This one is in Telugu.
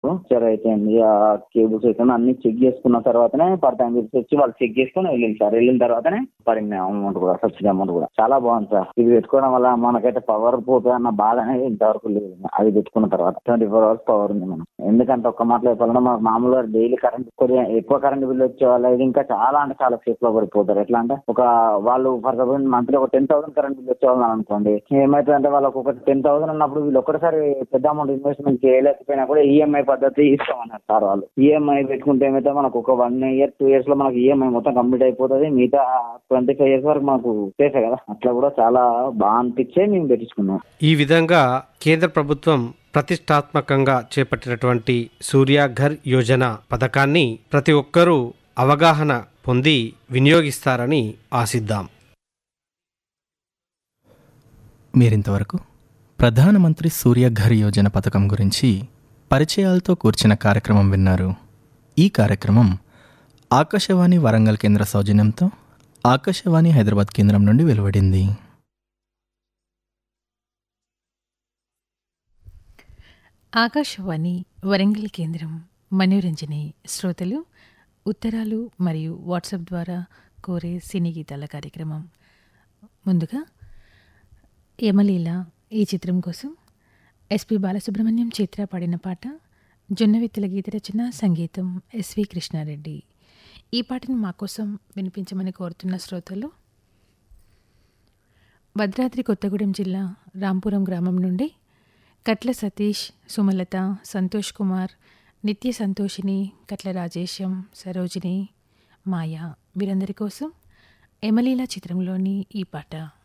మాకు సరే అయితే ఆ కేబుల్స్ అయితే అన్ని చెక్ చేసుకున్న తర్వాతనే పడతాయని చెప్పి వచ్చి వాళ్ళు చెక్ చేసుకుని వెళ్ళింది సార్ వెళ్ళిన తర్వాతనే పడింది అమౌంట్ కూడా సబ్సిడీ అమౌంట్ కూడా చాలా బాగుంది సార్ ఇది పెట్టుకోవడం వల్ల మనకైతే పవర్ పోతుంది అన్న బాధ అనేది ఇంతవరకు లేదు అది పెట్టుకున్న తర్వాత ట్వంటీ ఫోర్ అవర్స్ పవర్ ఉంది మనం ఎందుకంటే ఒక్క మాటలో చెప్పాలంటే మనకు మామూలుగా డైలీ కరెంట్ కొద్దిగా ఎక్కువ కరెంట్ బిల్ వచ్చే వాళ్ళు ఇది ఇంకా చాలా అంటే చాలా సేఫ్ లో పడిపోతారు ఎట్లా అంటే ఒక వాళ్ళు ఫర్ సపోజ్ మంత్లీ ఒక టెన్ థౌసండ్ కరెంట్ బిల్ వచ్చే వాళ్ళు అనుకోండి ఏమైతుంది అంటే వాళ్ళకి ఒక టెన్ థౌసండ్ ఉన్నప్పుడు వీళ్ళు ఒక్కసారి పెద్ద అమౌంట్ ఇన్వెస్ట్మెంట్ చేయలేకపోయినా కూడా ఈఎంఐ పద్ధతి ఇస్తామన్నారు సార్ వాళ్ళు ఈఎంఐ పెట్టుకుంటే ఏమైతే మనకు ఒక వన్ ఇయర్ టూ ఇయర్స్ లో మనకు ఈఎంఐ మొత్తం కంప్లీట్ అయిపోతుంది మిగతా ట్వంటీ ఫైవ్ ఇయర్స్ వరకు మనకు సేఫే కదా అట్లా కూడా చాలా బాగా అనిపించే మేము పెట్టించుకున్నాం ఈ విధంగా కేంద్ర ప్రభుత్వం ప్రతిష్టాత్మకంగా చేపట్టినటువంటి సూర్యాఘర్ యోజన పథకాన్ని ప్రతి ఒక్కరూ అవగాహన పొంది వినియోగిస్తారని ఆశిద్దాం మీరింతవరకు ప్రధానమంత్రి సూర్యఘర్ యోజన పథకం గురించి పరిచయాలతో కూర్చిన కార్యక్రమం విన్నారు ఈ కార్యక్రమం ఆకాశవాణి వరంగల్ కేంద్ర సౌజన్యంతో ఆకాశవాణి హైదరాబాద్ కేంద్రం నుండి వెలువడింది ఆకాశవాణి వరంగల్ కేంద్రం మనోరంజని శ్రోతలు ఉత్తరాలు మరియు వాట్సాప్ ద్వారా కోరే సినీ గీతాల కార్యక్రమం ముందుగా యమలీల ఈ చిత్రం కోసం ఎస్పి బాలసుబ్రహ్మణ్యం చిత్ర పాడిన పాట జొన్నవిత్తుల గీత రచన సంగీతం ఎస్వి కృష్ణారెడ్డి ఈ పాటను మా కోసం వినిపించమని కోరుతున్న శ్రోతలు భద్రాద్రి కొత్తగూడెం జిల్లా రాంపురం గ్రామం నుండి కట్ల సతీష్ సుమలత సంతోష్ కుమార్ నిత్య సంతోషిని కట్ల రాజేశం సరోజిని మాయ వీరందరి కోసం ఎమలీల చిత్రంలోని ఈ పాట